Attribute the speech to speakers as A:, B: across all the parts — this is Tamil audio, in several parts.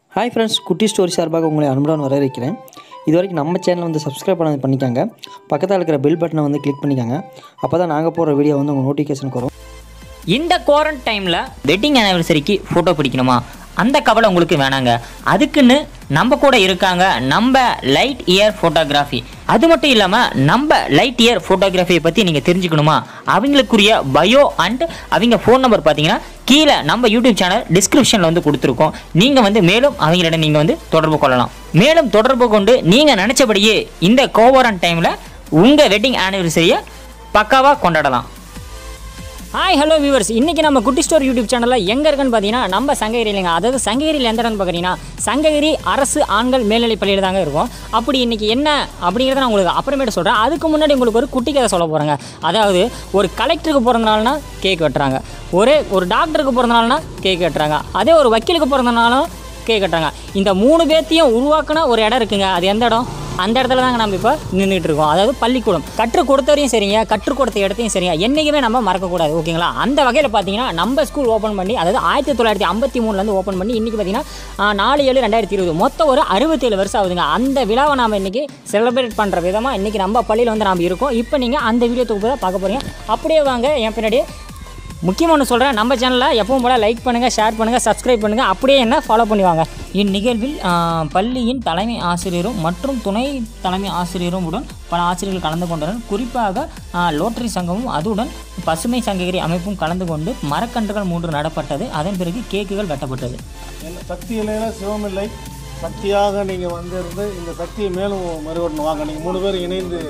A: ஹாய் ஃப்ரெண்ட்ஸ் குட்டி ஸ்டோரி சார்பாக உங்களை அன்புடன் வரவேற்கிறேன் இது வரைக்கும் நம்ம சேனலை வந்து சப்ஸ்கிரைப் பண்ண பண்ணிக்கோங்க பக்கத்தில் இருக்கிற பெல் பட்டனை வந்து கிளிக் பண்ணிக்கோங்க அப்போ தான் நாங்கள் போடுற வீடியோ வந்து உங்கள் நோட்டிஃபிகேஷனுக்கு வரும்
B: இந்த குவாரண்ட் டைமில் வெட்டிங் ஆனிவர்சரிக்கு ஃபோட்டோ பிடிக்கணுமா அந்த கவலை உங்களுக்கு வேணாங்க அதுக்குன்னு நம்ம கூட இருக்காங்க நம்ம லைட் இயர் ஃபோட்டோகிராஃபி அது மட்டும் இல்லாமல் நம்ம லைட் இயர் ஃபோட்டோகிராஃபியை பற்றி நீங்கள் தெரிஞ்சுக்கணுமா அவங்களுக்குரிய பயோ அண்ட் அவங்க ஃபோன் நம்பர் பார்த்தீங்கன்னா கீழே நம்ம யூடியூப் சேனல் டிஸ்கிரிப்ஷனில் வந்து கொடுத்துருக்கோம் நீங்கள் வந்து மேலும் அவங்களிடம் நீங்கள் வந்து தொடர்பு கொள்ளலாம் மேலும் தொடர்பு கொண்டு நீங்கள் நினச்சபடியே இந்த கோவரன் டைமில் உங்கள் வெட்டிங் ஆனிவர்சரியை பக்காவாக கொண்டாடலாம்
C: ஹாய் ஹலோ வியூவர்ஸ் இன்றைக்கி நம்ம குட்டி ஸ்டோர் யூடியூப் சேனலில் எங்கே இருக்குன்னு பார்த்தீங்கன்னா நம்ம சங்ககிரியிலங்க அதாவது சங்ககிரியில் எந்த இடம்னு பார்க்குறீங்கன்னா சங்ககிரி அரசு ஆண்கள் மேல்நிலைப் பள்ளியில் தாங்க இருக்கும் அப்படி இன்றைக்கி என்ன அப்படிங்கிறத நான் உங்களுக்கு அப்புறமேட்டு சொல்கிறேன் அதுக்கு முன்னாடி உங்களுக்கு ஒரு குட்டி கதை சொல்ல போகிறேங்க அதாவது ஒரு கலெக்டருக்கு பிறந்தனால்னா கேக் வெட்டுறாங்க ஒரே ஒரு டாக்டருக்கு பிறந்தனால்னா கேக் வெட்டுறாங்க அதே ஒரு வக்கீலுக்கு பிறந்தனாலும் கேக் வெட்டுறாங்க இந்த மூணு பேர்த்தையும் உருவாக்குன ஒரு இடம் இருக்குங்க அது எந்த இடம் அந்த இடத்துல தாங்க நம்ம இப்போ நின்றுட்டு இருக்கோம் அதாவது பள்ளிக்கூடம் கற்றுக் கொடுத்தவரையும் சரிங்க கற்றுக் கொடுத்த இடத்தையும் சரிங்க என்றைக்குமே நம்ம மறக்கக்கூடாது ஓகேங்களா அந்த வகையில் பார்த்தீங்கன்னா நம்ம ஸ்கூல் ஓப்பன் பண்ணி அதாவது ஆயிரத்தி தொள்ளாயிரத்தி ஐம்பத்தி மூணுலேருந்து ஓப்பன் பண்ணி இன்றைக்கி பார்த்தீங்கன்னா நாலு ஏழு ரெண்டாயிரத்தி இருபது மொத்தம் ஒரு அறுபத்தேழு வருஷம் ஆகுதுங்க அந்த விழாவை நாம் இன்றைக்கி செலிப்ரேட் பண்ணுற விதமாக இன்றைக்கி நம்ம பள்ளியில் வந்து நாம் இருக்கோம் இப்போ நீங்கள் அந்த வீடியோ தொகுப்பு தான் பார்க்க போகிறீங்க அப்படியே வாங்க என் பின்னாடி முக்கியமாக ஒன்று சொல்கிறேன் நம்ம சேனலில் எப்பவும் போல் லைக் பண்ணுங்கள் ஷேர் பண்ணுங்கள் சப்ஸ்கிரைப் பண்ணுங்கள் அப்படியே என்ன ஃபாலோ பண்ணி வாங்க
B: இந்நிகழ்வில் ஆ, பள்ளியின் தலைமை ஆசிரியரும் மற்றும் துணை தலைமை ஆசிரியரும் உடன் பல ஆசிரியர்கள் கலந்து கொண்டனர் குறிப்பாக ஆ, லோட்டரி சங்கமும் அதுடன் பசுமை சங்ககிரி அமைப்பும் கலந்து கொண்டு மரக்கன்றுகள் மூன்று நடப்பட்டது அதன் பிறகு கேக்குகள் வெட்டப்பட்டது
D: என்ன சக்தி இல்லைன்னா சிவம் இல்லை சக்தியாக நீங்கள் வந்திருந்து இந்த சக்தியை மேலும் மறுவட்டணும் வாங்க நீங்கள் மூணு பேர் இணைந்து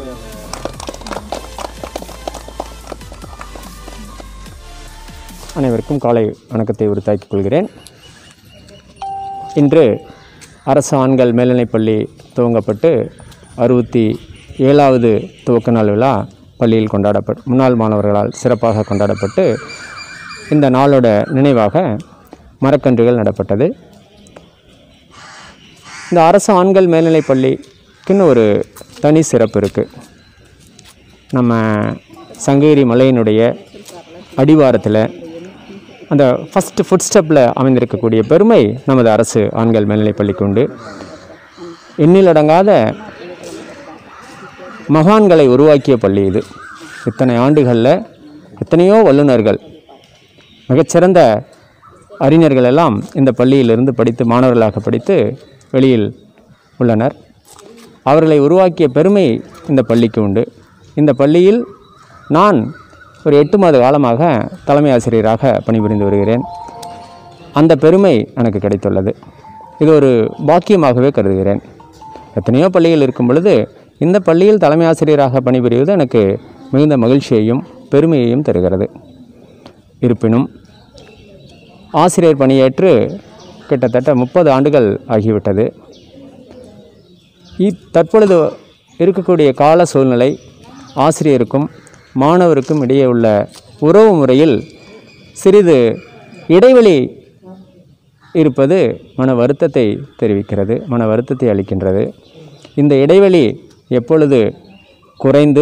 E: அனைவருக்கும் காலை வணக்கத்தை உரித்தாக்கிக் கொள்கிறேன் இன்று அரசு ஆண்கள் மேல்நிலைப்பள்ளி துவங்கப்பட்டு அறுபத்தி ஏழாவது துவக்க நாள் விழா பள்ளியில் கொண்டாடப்பட்டு முன்னாள் மாணவர்களால் சிறப்பாக கொண்டாடப்பட்டு இந்த நாளோட நினைவாக மரக்கன்றுகள் நடப்பட்டது இந்த அரசு ஆண்கள் மேல்நிலைப்பள்ளிக்குன்னு ஒரு தனி சிறப்பு இருக்குது நம்ம சங்ககிரி மலையினுடைய அடிவாரத்தில் அந்த ஃபஸ்ட்டு ஃபுட் ஸ்டெப்பில் அமைந்திருக்கக்கூடிய பெருமை நமது அரசு ஆண்கள் மேல்நிலைப் பள்ளிக்கு உண்டு எண்ணிலடங்காத மகான்களை உருவாக்கிய பள்ளி இது இத்தனை ஆண்டுகளில் எத்தனையோ வல்லுநர்கள் மிகச்சிறந்த அறிஞர்கள் எல்லாம் இந்த பள்ளியிலிருந்து படித்து மாணவர்களாக படித்து வெளியில் உள்ளனர் அவர்களை உருவாக்கிய பெருமை இந்த பள்ளிக்கு உண்டு இந்த பள்ளியில் நான் ஒரு எட்டு மாத காலமாக தலைமை ஆசிரியராக பணிபுரிந்து வருகிறேன் அந்த பெருமை எனக்கு கிடைத்துள்ளது இது ஒரு பாக்கியமாகவே கருதுகிறேன் எத்தனையோ பள்ளிகள் இருக்கும் பொழுது இந்த பள்ளியில் தலைமை ஆசிரியராக பணிபுரிவது எனக்கு மிகுந்த மகிழ்ச்சியையும் பெருமையையும் தருகிறது இருப்பினும் ஆசிரியர் பணியேற்று கிட்டத்தட்ட முப்பது ஆண்டுகள் ஆகிவிட்டது இ தற்பொழுது இருக்கக்கூடிய கால சூழ்நிலை ஆசிரியருக்கும் மாணவருக்கும் இடையே உள்ள உறவு முறையில் சிறிது இடைவெளி இருப்பது மன வருத்தத்தை தெரிவிக்கிறது மன வருத்தத்தை அளிக்கின்றது இந்த இடைவெளி எப்பொழுது குறைந்து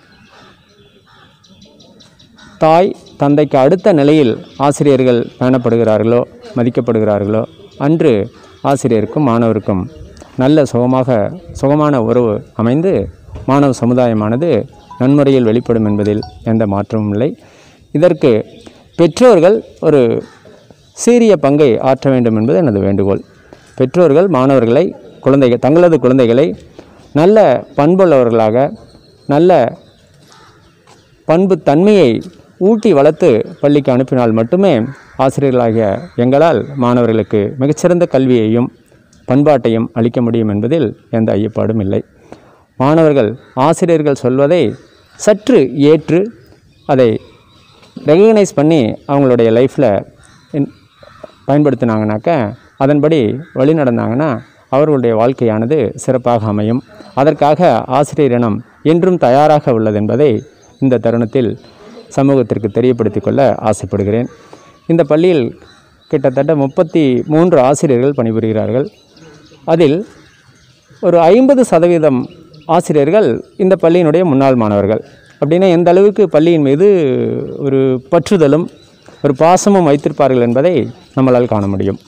E: தாய் தந்தைக்கு அடுத்த நிலையில் ஆசிரியர்கள் பயணப்படுகிறார்களோ மதிக்கப்படுகிறார்களோ அன்று ஆசிரியருக்கும் மாணவருக்கும் நல்ல சுகமாக சுகமான உறவு அமைந்து மாணவ சமுதாயமானது நன்முறையில் வெளிப்படும் என்பதில் எந்த மாற்றமும் இல்லை இதற்கு பெற்றோர்கள் ஒரு சீரிய பங்கை ஆற்ற வேண்டும் என்பது எனது வேண்டுகோள் பெற்றோர்கள் மாணவர்களை குழந்தைகள் தங்களது குழந்தைகளை நல்ல பண்புள்ளவர்களாக நல்ல பண்பு தன்மையை ஊட்டி வளர்த்து பள்ளிக்கு அனுப்பினால் மட்டுமே ஆசிரியர்களாகிய எங்களால் மாணவர்களுக்கு மிகச்சிறந்த கல்வியையும் பண்பாட்டையும் அளிக்க முடியும் என்பதில் எந்த ஐயப்பாடும் இல்லை மாணவர்கள் ஆசிரியர்கள் சொல்வதை சற்று ஏற்று அதை ரெகக்னைஸ் பண்ணி அவங்களுடைய லைஃப்பில் பயன்படுத்தினாங்கனாக்க அதன்படி வழி நடந்தாங்கன்னா அவர்களுடைய வாழ்க்கையானது சிறப்பாக அமையும் அதற்காக ஆசிரியரினம் என்றும் தயாராக உள்ளது என்பதை இந்த தருணத்தில் சமூகத்திற்கு தெரியப்படுத்திக் கொள்ள ஆசைப்படுகிறேன் இந்த பள்ளியில் கிட்டத்தட்ட முப்பத்தி மூன்று ஆசிரியர்கள் பணிபுரிகிறார்கள் அதில் ஒரு ஐம்பது சதவீதம் ஆசிரியர்கள் இந்த பள்ளியினுடைய முன்னாள் மாணவர்கள் அப்படின்னா எந்த அளவுக்கு பள்ளியின் மீது ஒரு பற்றுதலும் ஒரு பாசமும் வைத்திருப்பார்கள் என்பதை நம்மளால் காண முடியும்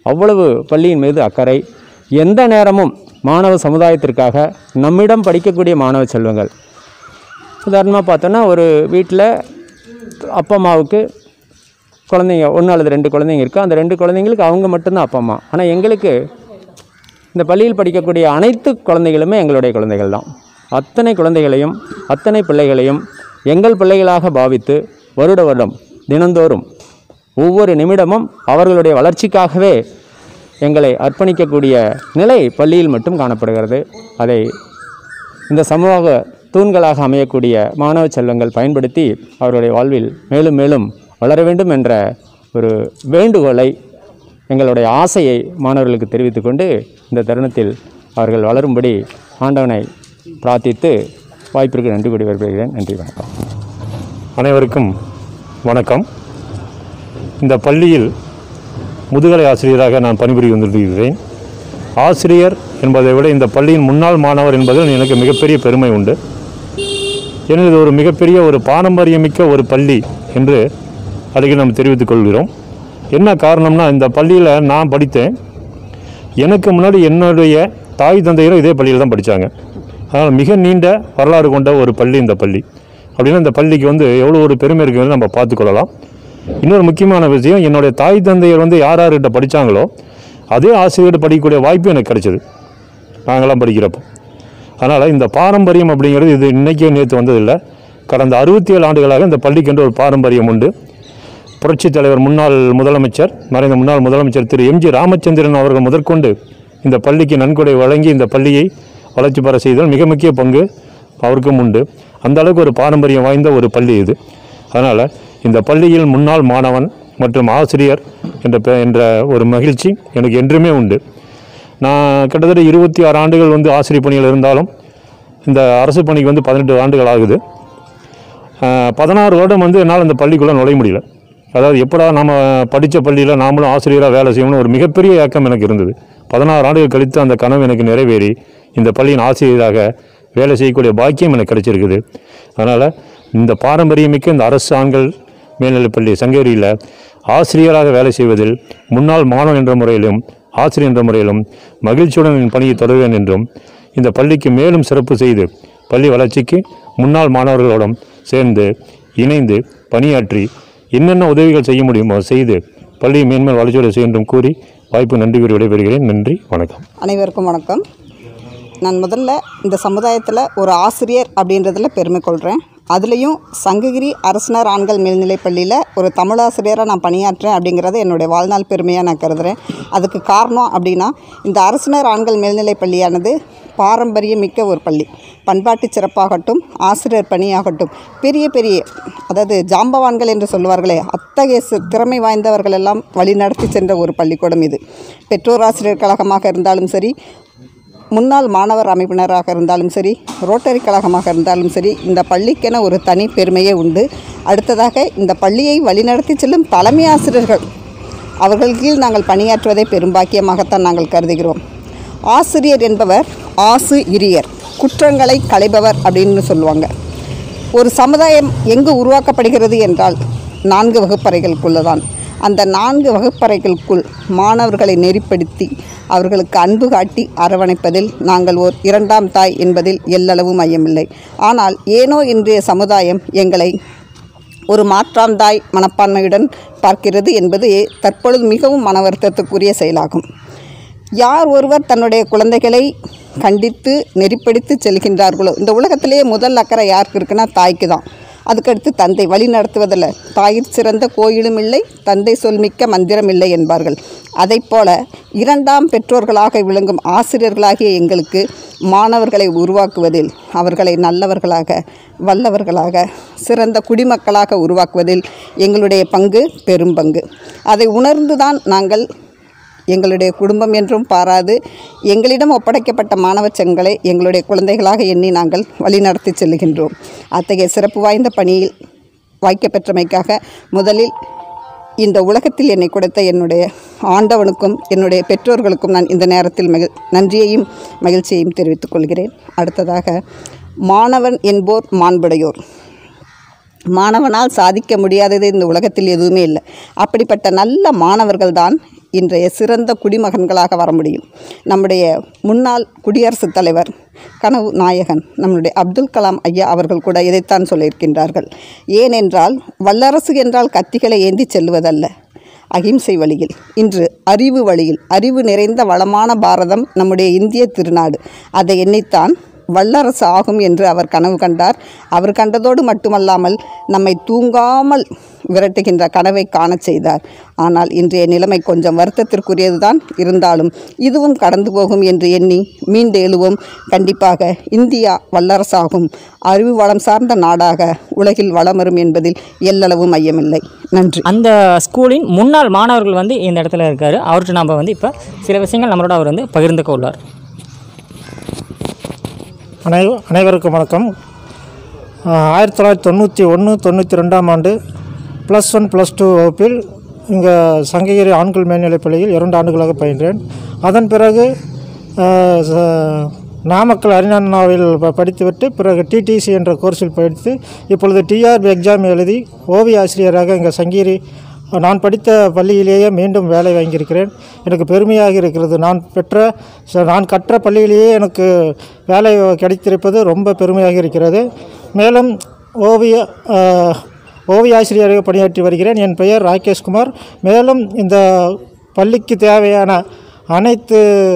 E: அவ்வளவு பள்ளியின் மீது அக்கறை எந்த நேரமும் மாணவ சமுதாயத்திற்காக நம்மிடம் படிக்கக்கூடிய மாணவ செல்வங்கள் உதாரணமாக பார்த்தோன்னா ஒரு வீட்டில் அப்பா அம்மாவுக்கு குழந்தைங்க ஒன்று அல்லது ரெண்டு குழந்தைங்க இருக்குது அந்த ரெண்டு குழந்தைங்களுக்கு அவங்க மட்டும்தான் அப்பா அம்மா ஆனால் எங்களுக்கு இந்த பள்ளியில் படிக்கக்கூடிய அனைத்து குழந்தைகளுமே எங்களுடைய குழந்தைகள் தான் அத்தனை குழந்தைகளையும் அத்தனை பிள்ளைகளையும் எங்கள் பிள்ளைகளாக பாவித்து வருட வருடம் தினந்தோறும் ஒவ்வொரு நிமிடமும் அவர்களுடைய வளர்ச்சிக்காகவே எங்களை அர்ப்பணிக்கக்கூடிய நிலை பள்ளியில் மட்டும் காணப்படுகிறது அதை இந்த சமூக தூண்களாக அமையக்கூடிய மாணவ செல்வங்கள் பயன்படுத்தி அவருடைய வாழ்வில் மேலும் மேலும் வளர வேண்டும் என்ற ஒரு வேண்டுகோளை எங்களுடைய ஆசையை மாணவர்களுக்கு தெரிவித்துக்கொண்டு இந்த தருணத்தில் அவர்கள் வளரும்படி ஆண்டவனை பிரார்த்தித்து வாய்ப்பிற்கு நன்றி கூடி வருகிறேன் நன்றி வணக்கம்
F: அனைவருக்கும் வணக்கம் இந்த பள்ளியில் முதுகலை ஆசிரியராக நான் பணிபுரிய வந்திருக்கிறேன் ஆசிரியர் என்பதை விட இந்த பள்ளியின் முன்னாள் மாணவர் என்பதில் எனக்கு மிகப்பெரிய பெருமை உண்டு ஏனெனில் இது ஒரு மிகப்பெரிய ஒரு பாரம்பரியமிக்க ஒரு பள்ளி என்று அதைக்கு நாம் தெரிவித்துக் கொள்கிறோம் என்ன காரணம்னா இந்த பள்ளியில் நான் படித்தேன் எனக்கு முன்னாடி என்னுடைய தாய் தந்தையரும் இதே பள்ளியில் தான் படித்தாங்க அதனால் மிக நீண்ட வரலாறு கொண்ட ஒரு பள்ளி இந்த பள்ளி அப்படின்னா இந்த பள்ளிக்கு வந்து எவ்வளோ ஒரு பெருமை இருக்குங்கிறத நம்ம பார்த்துக்கொள்ளலாம் இன்னொரு முக்கியமான விஷயம் என்னுடைய தாய் தந்தையர் வந்து யார் யார்கிட்ட படித்தாங்களோ அதே ஆசிரியர்கிட்ட படிக்கக்கூடிய வாய்ப்பு எனக்கு கிடைச்சது நாங்களாம் படிக்கிறப்போ அதனால் இந்த பாரம்பரியம் அப்படிங்கிறது இது இன்றைக்கே நேற்று வந்ததில்லை கடந்த அறுபத்தி ஏழு ஆண்டுகளாக இந்த பள்ளிக்கென்று ஒரு பாரம்பரியம் உண்டு புரட்சித் தலைவர் முன்னாள் முதலமைச்சர் மறைந்த முன்னாள் முதலமைச்சர் திரு எம்ஜி ராமச்சந்திரன் அவர்கள் முதற்கொண்டு இந்த பள்ளிக்கு நன்கொடை வழங்கி இந்த பள்ளியை வளர்ச்சி பெற செய்தல் மிக முக்கிய பங்கு அவருக்கும் உண்டு அந்த அளவுக்கு ஒரு பாரம்பரியம் வாய்ந்த ஒரு பள்ளி இது அதனால் இந்த பள்ளியில் முன்னாள் மாணவன் மற்றும் ஆசிரியர் என்ற பெ- என்ற ஒரு மகிழ்ச்சி எனக்கு என்றுமே உண்டு நான் கிட்டத்தட்ட இருபத்தி ஆறு ஆண்டுகள் வந்து ஆசிரியர் பணியில் இருந்தாலும் இந்த அரசு பணிக்கு வந்து பதினெட்டு ஆண்டுகள் ஆகுது ஆஹ், பதினாறு வருடம் வந்து என்னால் இந்த பள்ளிக்குள்ளே நுழைய முடியல அதாவது எப்படா நம்ம படித்த பள்ளியில் நாமளும் ஆசிரியராக வேலை செய்யணும்னு ஒரு மிகப்பெரிய ஏக்கம் எனக்கு இருந்தது பதினாறு ஆண்டுகள் கழித்து அந்த கனவு எனக்கு நிறைவேறி இந்த பள்ளியின் ஆசிரியராக வேலை செய்யக்கூடிய பாக்கியம் எனக்கு கிடைச்சிருக்குது அதனால் இந்த பாரம்பரியமிக்க இந்த அரசு ஆண்கள் மேல்நிலைப்பள்ளி சங்ககிரியில் ஆசிரியராக வேலை செய்வதில் முன்னாள் மாணவன் என்ற முறையிலும் ஆசிரியர் என்ற முறையிலும் மகிழ்ச்சியுடன் என் பணியை தொடர்வேன் என்றும் இந்த பள்ளிக்கு மேலும் சிறப்பு செய்து பள்ளி வளர்ச்சிக்கு முன்னாள் மாணவர்களோடும் சேர்ந்து இணைந்து பணியாற்றி என்னென்ன உதவிகள் செய்ய முடியுமோ செய்து பள்ளியை மேன்மேல் வளர்ச்சியோடு செய்யும் கூறி வாய்ப்பு நன்றி கூறி விடைபெறுகிறேன் நன்றி வணக்கம்
G: அனைவருக்கும் வணக்கம் நான் முதல்ல இந்த சமுதாயத்தில் ஒரு ஆசிரியர் அப்படின்றதுல பெருமை கொள்கிறேன் அதுலேயும் சங்ககிரி அரசினர் ஆண்கள் மேல்நிலைப் பள்ளியில் ஒரு தமிழாசிரியராக நான் பணியாற்றேன் அப்படிங்கிறத என்னுடைய வாழ்நாள் பெருமையாக நான் கருதுகிறேன் அதுக்கு காரணம் அப்படின்னா இந்த அரசினர் ஆண்கள் மேல்நிலைப் பள்ளியானது பாரம்பரியமிக்க ஒரு பள்ளி பண்பாட்டு சிறப்பாகட்டும் ஆசிரியர் பணியாகட்டும் பெரிய பெரிய அதாவது ஜாம்பவான்கள் என்று சொல்லுவார்களே அத்தகைய சி- திறமை வாய்ந்தவர்கள் எல்லாம் வழிநடத்தி சென்ற ஒரு பள்ளிக்கூடம் இது பெற்றோர் ஆசிரியர் கழகமாக இருந்தாலும் சரி முன்னாள் மாணவர் அமைப்பினராக இருந்தாலும் சரி ரோட்டரி கழகமாக இருந்தாலும் சரி இந்த பள்ளிக்கென ஒரு தனி பெருமையே உண்டு அடுத்ததாக இந்த பள்ளியை வழிநடத்தி செல்லும் தலைமை ஆசிரியர்கள் அவர்கள் கீழ் நாங்கள் பணியாற்றுவதை பெரும்பாக்கியமாகத்தான் நாங்கள் கருதுகிறோம் ஆசிரியர் என்பவர் ஆசு இரியர் குற்றங்களை களைபவர் அப்படின்னு சொல்லுவாங்க ஒரு சமுதாயம் எங்கு உருவாக்கப்படுகிறது என்றால் நான்கு வகுப்பறைகளுக்குள்ளே தான் அந்த நான்கு வகுப்பறைகளுக்குள் மாணவர்களை நெறிப்படுத்தி அவர்களுக்கு அன்பு காட்டி அரவணைப்பதில் நாங்கள் ஓர் இரண்டாம் தாய் என்பதில் எல்லளவும் ஐயமில்லை ஆனால் ஏனோ இன்றைய சமுதாயம் எங்களை ஒரு மாற்றாம் தாய் மனப்பான்மையுடன் பார்க்கிறது என்பது தற்பொழுது மிகவும் மன வருத்தத்துக்குரிய செயலாகும் யார் ஒருவர் தன்னுடைய குழந்தைகளை கண்டித்து நெறிப்படுத்தி செல்கின்றார்களோ இந்த உலகத்திலேயே முதல் அக்கறை யாருக்கு இருக்குன்னா தாய்க்கு தான் அதுக்கடுத்து தந்தை வழி நடத்துவதில் தாயிற் சிறந்த கோயிலும் இல்லை தந்தை சொல்மிக்க மந்திரம் இல்லை என்பார்கள் அதைப் போல இரண்டாம் பெற்றோர்களாக விளங்கும் ஆசிரியர்களாகிய எங்களுக்கு மாணவர்களை உருவாக்குவதில் அவர்களை நல்லவர்களாக வல்லவர்களாக சிறந்த குடிமக்களாக உருவாக்குவதில் எங்களுடைய பங்கு பெரும் பங்கு அதை உணர்ந்துதான் நாங்கள் எங்களுடைய குடும்பம் என்றும் பாராது எங்களிடம் ஒப்படைக்கப்பட்ட மாணவ செங்களை எங்களுடைய குழந்தைகளாக எண்ணி நாங்கள் வழிநடத்தி செல்கின்றோம் அத்தகைய சிறப்பு வாய்ந்த பணியில் வாய்க்கப்பெற்றமைக்காக முதலில் இந்த உலகத்தில் என்னை கொடுத்த என்னுடைய ஆண்டவனுக்கும் என்னுடைய பெற்றோர்களுக்கும் நான் இந்த நேரத்தில் மகிழ் நன்றியையும் மகிழ்ச்சியையும் தெரிவித்துக் கொள்கிறேன் அடுத்ததாக மாணவன் என்போர் மாண்புடையோர் மாணவனால் சாதிக்க முடியாதது இந்த உலகத்தில் எதுவுமே இல்லை அப்படிப்பட்ட நல்ல மாணவர்கள் தான் இன்றைய சிறந்த குடிமகன்களாக வர முடியும் நம்முடைய முன்னாள் குடியரசுத் தலைவர் கனவு நாயகன் நம்முடைய அப்துல் கலாம் ஐயா அவர்கள் கூட இதைத்தான் சொல்லியிருக்கின்றார்கள் ஏனென்றால் வல்லரசு என்றால் கத்திகளை ஏந்தி செல்வதல்ல அகிம்சை வழியில் இன்று அறிவு வழியில் அறிவு நிறைந்த வளமான பாரதம் நம்முடைய இந்திய திருநாடு அதை எண்ணித்தான் வல்லரசு ஆகும் என்று அவர் கனவு கண்டார் அவர் கண்டதோடு மட்டுமல்லாமல் நம்மை தூங்காமல் விரட்டுகின்ற கனவை காணச் செய்தார் ஆனால் இன்றைய நிலைமை கொஞ்சம் வருத்தத்திற்குரியதுதான் இருந்தாலும் இதுவும் கடந்து போகும் என்று எண்ணி மீண்டு எழுவோம் கண்டிப்பாக இந்தியா வல்லரசாகும் அறிவு வளம் சார்ந்த நாடாக உலகில் வளமரும் என்பதில் எல்லளவும் ஐயமில்லை நன்றி
C: அந்த ஸ்கூலின் முன்னாள் மாணவர்கள் வந்து இந்த இடத்துல இருக்காரு அவர்கிட்ட நம்ம வந்து இப்போ சில விஷயங்கள் நம்மளோட அவர் வந்து பகிர்ந்துக்க உள்ளார்
D: அனை அனைவருக்கும் வணக்கம் ஆஹ் ஆயிரத்தி தொள்ளாயிரத்தி தொண்ணூற்றி ஒன்று தொண்ணூற்றி ரெண்டாம் ஆண்டு ப்ளஸ் ஒன் ப்ளஸ் டூ வகுப்பில் இங்கே சங்ககிரி ஆண்கள் மேல்நிலைப் பள்ளியில் இரண்டு ஆண்டுகளாக பயின்றேன் அதன் பிறகு ஆஹ் ச- நாமக்கல் அரிணாவில் ப- படித்துவிட்டு பிறகு டிடிசி என்ற கோர்ஸில் படித்து இப்பொழுது டிஆர்பி எக்ஸாம் எழுதி ஓவிய ஆசிரியராக இங்கே சங்ககிரி நான் படித்த பள்ளியிலேயே மீண்டும் வேலை வாங்கியிருக்கிறேன் எனக்கு பெருமையாக இருக்கிறது நான் பெற்ற ச- நான் கற்ற பள்ளியிலேயே எனக்கு வேலை கிடைத்திருப்பது ரொம்ப பெருமையாக இருக்கிறது மேலும் ஓவிய ஆஹ், ஓவிய ஆசிரியராக பணியாற்றி வருகிறேன் என் பெயர் ராகேஷ்குமார் மேலும் இந்த பள்ளிக்கு தேவையான அனைத்து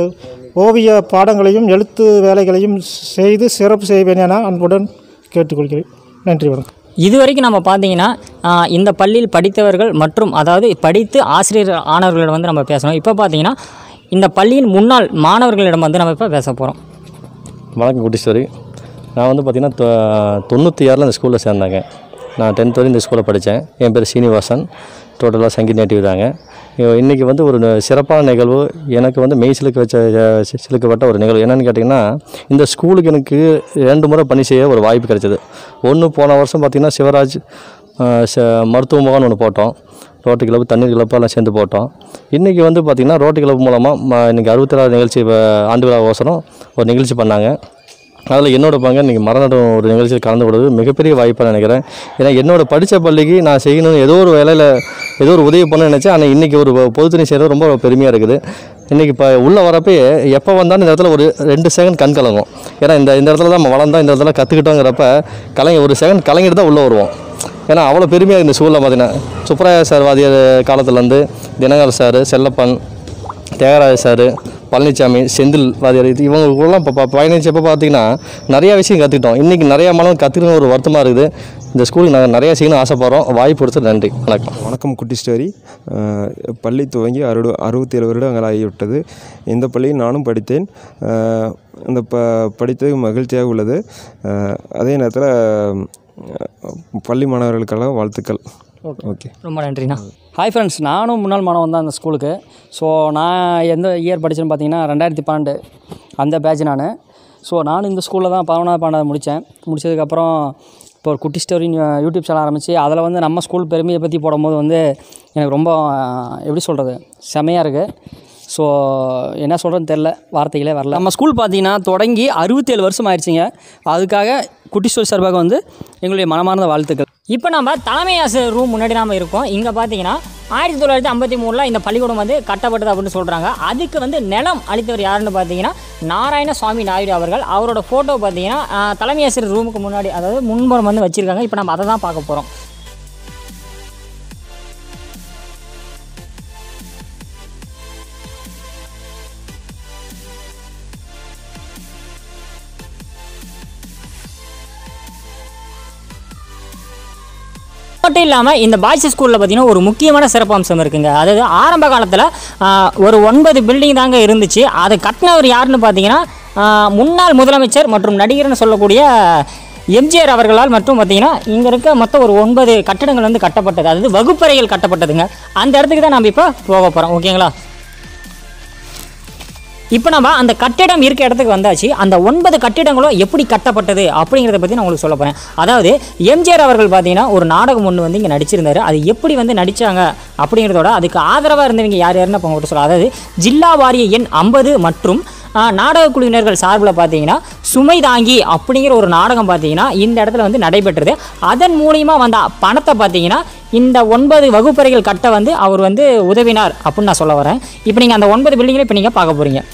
D: ஓவிய பாடங்களையும் எழுத்து வேலைகளையும் செய்து சிறப்பு செய்வேன் என அன்புடன் கேட்டுக்கொள்கிறேன் நன்றி வணக்கம்
C: இது வரைக்கும் நம்ம பார்த்தீங்கன்னா ஆஹ், இந்த பள்ளியில் படித்தவர்கள் மற்றும் அதாவது படித்து ஆசிரியர் ஆனவர்களிடம் வந்து நம்ம பேசணும் இப்போ பார்த்தீங்கன்னா இந்த பள்ளியின் முன்னாள் மாணவர்களிடம் வந்து நம்ம இப்போ பேச போகிறோம்
H: வணக்கம் குட்டீஸ்வரி நான் வந்து பார்த்திங்கன்னா தொ- தொண்ணூற்றி ஆறில் இந்த ஸ்கூலில் சேர்ந்தாங்க நான் டென்த் வரையும் இந்த ஸ்கூலில் படித்தேன் என் பேர் சீனிவாசன் டோட்டலாக சங்கீத் நேட்டிவ் தாங்க இன்றைக்கி வந்து ஒரு ந- சிறப்பான நிகழ்வு எனக்கு வந்து மெய் சிலுக்க வச்ச அஹ், சி- சிலுக்கப்பட்ட ஒரு நிகழ்வு என்னென்னு கேட்டிங்கன்னா இந்த ஸ்கூலுக்கு எனக்கு ரெண்டு முறை பணி செய்ய ஒரு வாய்ப்பு கிடைச்சது ஒன்று போன வருஷம் பார்த்திங்கன்னா சிவராஜ் அஹ், ச- மருத்துவ முகாம்னு ஒன்று போட்டோம் ரோட்டு கிளப்பு தண்ணீர் கிளப்பு எல்லாம் சேர்ந்து போட்டோம் இன்றைக்கி வந்து பார்த்திங்கன்னா ரோட்டு கிளப்பு மூலமாக இன்றைக்கி அறுபத்தேழாவது நிகழ்ச்சி அஹ், ஆண்டு விழா அவசரம் ஒரு நிகழ்ச்சி பண்ணாங்க அதில் என்னோட பங்கு இன்றைக்கி மரணம் ஒரு நிகழ்ச்சியில் கலந்து கொடுறது மிகப்பெரிய வாய்ப்பாக நினைக்கிறேன் ஏன்னா என்னோட படித்த பள்ளிக்கு நான் செய்யணும் ஏதோ ஒரு வேலையில் ஏதோ ஒரு உதவி பண்ண நினச்சேன் ஆனால் இன்றைக்கி ஒரு பொதுத்துணை செய்கிறது ரொம்ப பெருமையாக இருக்குது இன்றைக்கி இப்போ உள்ளே வரப்பே எப்போ வந்தாலும் இந்த இடத்துல ஒரு ரெண்டு செகண்ட் கண் கலங்கும் ஏன்னா இந்த இந்த இடத்துல தான் நம்ம வளர்ந்தோம் இந்த இடத்துல கற்றுக்கிட்டோங்கிறப்ப கலங்கி ஒரு செகண்ட் கலங்கிட்டு தான் உள்ளே வருவோம் ஏன்னா அவ்வளோ பெருமையாக இந்த ஸ்கூலில் பார்த்தீங்கன்னா சுப்ராயா சார் வாதியார் காலத்துலேருந்து தினகர் சார் செல்லப்பன் தியாகராஜ சார் பழனிசாமி செந்தில் வாதியார் இது இவங்களுக்குலாம் இப்போ பயணிச்சப்போ பார்த்தீங்கன்னா நிறையா விஷயம் கற்றுக்கிட்டோம் இன்றைக்கி நிறையா மாணவர்கள் கற்றுக்கணும் ஒரு வருத்தமாக இருக்குது இந்த ஸ்கூலுக்கு நாங்கள் நிறையா செய்யணும்னு ஆசைப்படுறோம் வாய்ப்பு கொடுத்து நன்றி வணக்கம்
I: வணக்கம் குட்டி ஸ்டோரி அஹ், பள்ளி துவங்கி அறு அறுபத்தேழு வருடங்கள் ஆகிவிட்டது இந்த பள்ளியில் நானும் படித்தேன் அஹ், அந்த ப படித்தது மகிழ்ச்சியாக உள்ளது அஹ், அதே நேரத்தில் பள்ளி மாணவர்களுக்கெல்லாம் வாழ்த்துக்கள் ஓகே
C: ரொம்ப நன்றிண்ணா
J: ஹாய் ஃப்ரெண்ட்ஸ் நானும் முன்னாள் மாணவன் தான் அந்த ஸ்கூலுக்கு ஸோ நான் எந்த இயர் படித்தேன்னு பார்த்தீங்கன்னா ரெண்டாயிரத்தி பன்னெண்டு அந்த பேட்ச் நான் ஸோ நானும் இந்த ஸ்கூலில் தான் பதினொன்றாவது பன்னெண்டாவது முடித்தேன் முடிச்சதுக்கப்புறம் இப்போ ஒரு குட்டி ஸ்டோரி யூடியூப் சேனல் ஆரம்பித்து அதில் வந்து நம்ம ஸ்கூல் பெருமையை பற்றி போடும்போது வந்து எனக்கு ரொம்ப அஹ், எப்படி சொல்கிறது செமையாக இருக்குது ஸோ என்ன சொல்கிறேன்னு தெரில வார்த்தைகளே வரல நம்ம ஸ்கூல் பார்த்தீங்கன்னா தொடங்கி அறுபத்தேழு வருஷம் ஆயிடுச்சுங்க அதுக்காக குட்டி ஸ்டோரி சார்பாக வந்து எங்களுடைய மனமார்ந்த வாழ்த்துக்கள்
C: இப்போ நம்ம தலைமை ஆசிரியர் ரூம் முன்னாடி நாம இருக்கோம் இங்கே பார்த்தீங்கன்னா ஆயிரத்தி தொள்ளாயிரத்தி ஐம்பத்தி மூணில் இந்த பள்ளிக்கூடம் வந்து கட்டப்பட்டது அப்படின்னு சொல்கிறாங்க அதுக்கு வந்து நிலம் அளித்தவர் யாருன்னு பார்த்தீங்கன்னா நாராயண சுவாமி நாயுடு அவர்கள் அவரோட ஃபோட்டோ பார்த்தீங்கன்னா ஆஹ், தலைமை ஆசிரியர் ரூமுக்கு முன்னாடி அதாவது முன்புறம் வந்து வச்சுருக்காங்க இப்போ நம்ம அதை தான் பார்க்க போகிறோம் மட்டும் இல்லாமல் இந்த பாய்ஸ் ஸ்கூலில் பார்த்தீங்கன்னா ஒரு முக்கியமான சிறப்பம்சம் இருக்குங்க அதாவது ஆரம்ப காலத்தில் ஒரு ஒன்பது பில்டிங் தாங்க இருந்துச்சு அதை கட்டினவர் யாருன்னு பார்த்தீங்கன்னா ஆஹ், முன்னாள் முதலமைச்சர் மற்றும் நடிகர்னு சொல்லக்கூடிய எம்ஜிஆர் அவர்களால் மற்றும் பார்த்தீங்கன்னா இங்கே இருக்க மொத்தம் ஒரு ஒன்பது கட்டடங்கள் வந்து கட்டப்பட்டது அதாவது வகுப்பறைகள் கட்டப்பட்டதுங்க அந்த இடத்துக்கு தான் நம்ம இப்போ போக போகிறோம் ஓகேங்களா இப்போ நம்ம அந்த கட்டிடம் இருக்க இடத்துக்கு வந்தாச்சு அந்த ஒன்பது கட்டிடங்களும் எப்படி கட்டப்பட்டது அப்படிங்கிறத பற்றி நான் உங்களுக்கு சொல்ல போகிறேன் அதாவது எம்ஜிஆர் அவர்கள் பார்த்தீங்கன்னா ஒரு நாடகம் ஒன்று வந்து இங்கே நடிச்சிருந்தாரு அது எப்படி வந்து நடித்தாங்க அப்படிங்கிறதோட அதுக்கு ஆதரவாக இருந்தவங்க யார் யாருன்னு இப்போ உங்கள்கிட்ட சொல்ல அதாவது ஜில்லா வாரிய எண் ஐம்பது மற்றும் ஆஹ், நாடக குழுவினர்கள் சார்பில் பார்த்தீங்கன்னா சுமை தாங்கி அப்படிங்கிற ஒரு நாடகம் பார்த்தீங்கன்னா இந்த இடத்துல வந்து நடைபெற்றது அதன் மூலியமாக வந்த பணத்தை பார்த்தீங்கன்னா இந்த ஒன்பது வகுப்பறைகள் கட்ட வந்து அவர் வந்து உதவினார் அப்படின்னு நான் சொல்ல வரேன் இப்போ நீங்கள் அந்த ஒன்பது பில்டிங்களை இப்போ நீங்கள் பார்க்க போகிறீங்க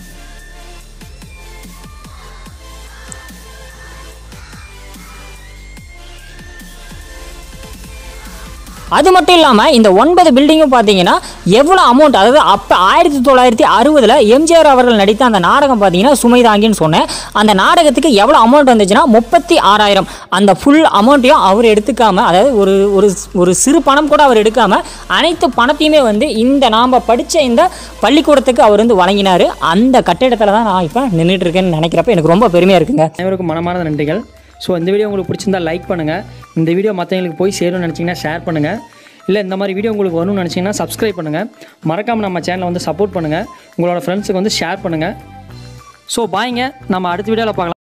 C: அது மட்டும் இல்லாமல் இந்த ஒன்பது பில்டிங்கும் பார்த்தீங்கன்னா எவ்வளோ அமௌண்ட் அதாவது அப்போ ஆயிரத்தி தொள்ளாயிரத்தி அறுபதில் எம்ஜிஆர் அவர்கள் நடித்த அந்த நாடகம் பார்த்தீங்கன்னா சுமைதாங்கின்னு சொன்னேன் அந்த நாடகத்துக்கு எவ்வளோ அமௌண்ட் வந்துச்சுன்னா முப்பத்தி ஆறாயிரம் அந்த ஃபுல் அமௌண்ட்டையும் அவர் எடுத்துக்காம அதாவது ஒரு ஒரு ஒரு சிறு பணம் கூட அவர் எடுக்காம அனைத்து பணத்தையுமே வந்து இந்த நாம் படித்த இந்த பள்ளிக்கூடத்துக்கு அவர் வந்து வழங்கினார் அந்த கட்டிடத்தில் தான் நான் இப்போ நின்றுட்டு இருக்கேன்னு நினைக்கிறப்ப எனக்கு ரொம்ப பெருமையாக இருக்குங்க
A: அனைவருக்கும் மனமார்ந்த நன்றிகள் ஸோ இந்த வீடியோ உங்களுக்கு பிடிச்சிருந்தா லைக் பண்ணுங்கள் இந்த வீடியோ மற்றவங்களுக்கு போய் சேரும்னு நினச்சிங்கன்னா ஷேர் பண்ணுங்கள் இல்லை இந்த மாதிரி வீடியோ உங்களுக்கு வரும்னு நினச்சிங்கன்னா சப்ஸ்கிரைப் பண்ணுங்கள் மறக்காமல் நம்ம சேனலை வந்து சப்போர்ட் பண்ணுங்கள் உங்களோட ஃப்ரெண்ட்ஸுக்கு வந்து ஷேர் பண்ணுங்கள் ஸோ பாய்ங்க நம்ம அடுத்த வீடியோவில் பார்க்கலாம்